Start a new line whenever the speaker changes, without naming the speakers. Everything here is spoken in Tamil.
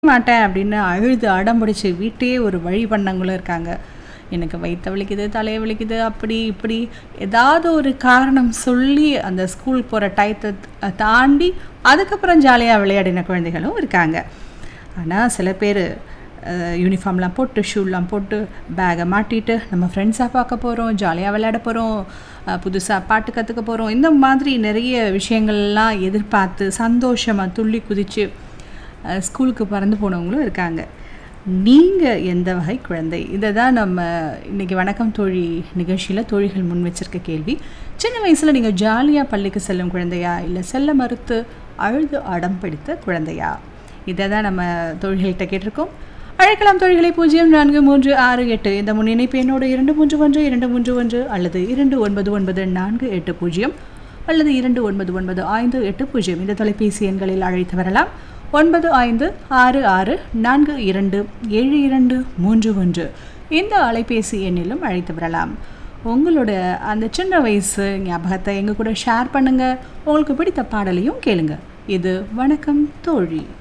மாட்டேன் அப்படின்னு அழுது அடம்பிடிச்சு வீட்டையே ஒரு வழி பண்ணவங்களும் இருக்காங்க எனக்கு வயிற்று வலிக்குது தலையை வலிக்குது அப்படி இப்படி ஏதாவது ஒரு காரணம் சொல்லி அந்த ஸ்கூல் போகிற டயத்தை த- தாண்டி அதுக்கப்புறம் ஜாலியாக விளையாடின குழந்தைகளும் இருக்காங்க ஆனால் சில பேர் யூனிஃபார்ம்லாம் போட்டு ஷூலாம் போட்டு பேகை மாட்டிட்டு நம்ம ஃப்ரெண்ட்ஸாக பார்க்க போகிறோம் ஜாலியாக விளையாட போகிறோம் புதுசாக பாட்டு கற்றுக்க போகிறோம் இந்த மாதிரி நிறைய விஷயங்கள்லாம் எதிர்பார்த்து சந்தோஷமாக துள்ளி குதித்து அஹ் ஸ்கூலுக்கு பறந்து போனவங்களும் இருக்காங்க நீங்கள் எந்த வகை குழந்தை இதை தான் நம்ம இன்றைக்கி வணக்கம் தோழி நிகழ்ச்சியில் தோழிகள் முன் வச்சிருக்க கேள்வி சின்ன வயசில் நீங்கள் ஜாலியாக பள்ளிக்கு செல்லும் குழந்தையா இல்லை செல்ல மறுத்து அழுது அடம் பிடித்த குழந்தையா இதை தான் நம்ம தோழிகள்கிட்ட கேட்டிருக்கோம் அழைக்கலாம் தோழிகளை பூஜ்ஜியம் நான்கு மூன்று ஆறு எட்டு இந்த முன்னிணைப்பு என்னோட இரண்டு மூன்று ஒன்று இரண்டு மூன்று ஒன்று அல்லது இரண்டு ஒன்பது ஒன்பது நான்கு எட்டு பூஜ்ஜியம் அல்லது இரண்டு ஒன்பது ஒன்பது ஐந்து எட்டு பூஜ்ஜியம் இந்த தொலைபேசி எண்களில் அழைத்து வரலாம் ஒன்பது ஐந்து ஆறு ஆறு நான்கு இரண்டு ஏழு இரண்டு மூன்று ஒன்று இந்த அலைபேசி எண்ணிலும் அழைத்து வரலாம் உங்களோட அந்த சின்ன வயசு ஞாபகத்தை எங்கள் கூட ஷேர் பண்ணுங்கள் உங்களுக்கு பிடித்த பாடலையும் கேளுங்க இது வணக்கம் தோழி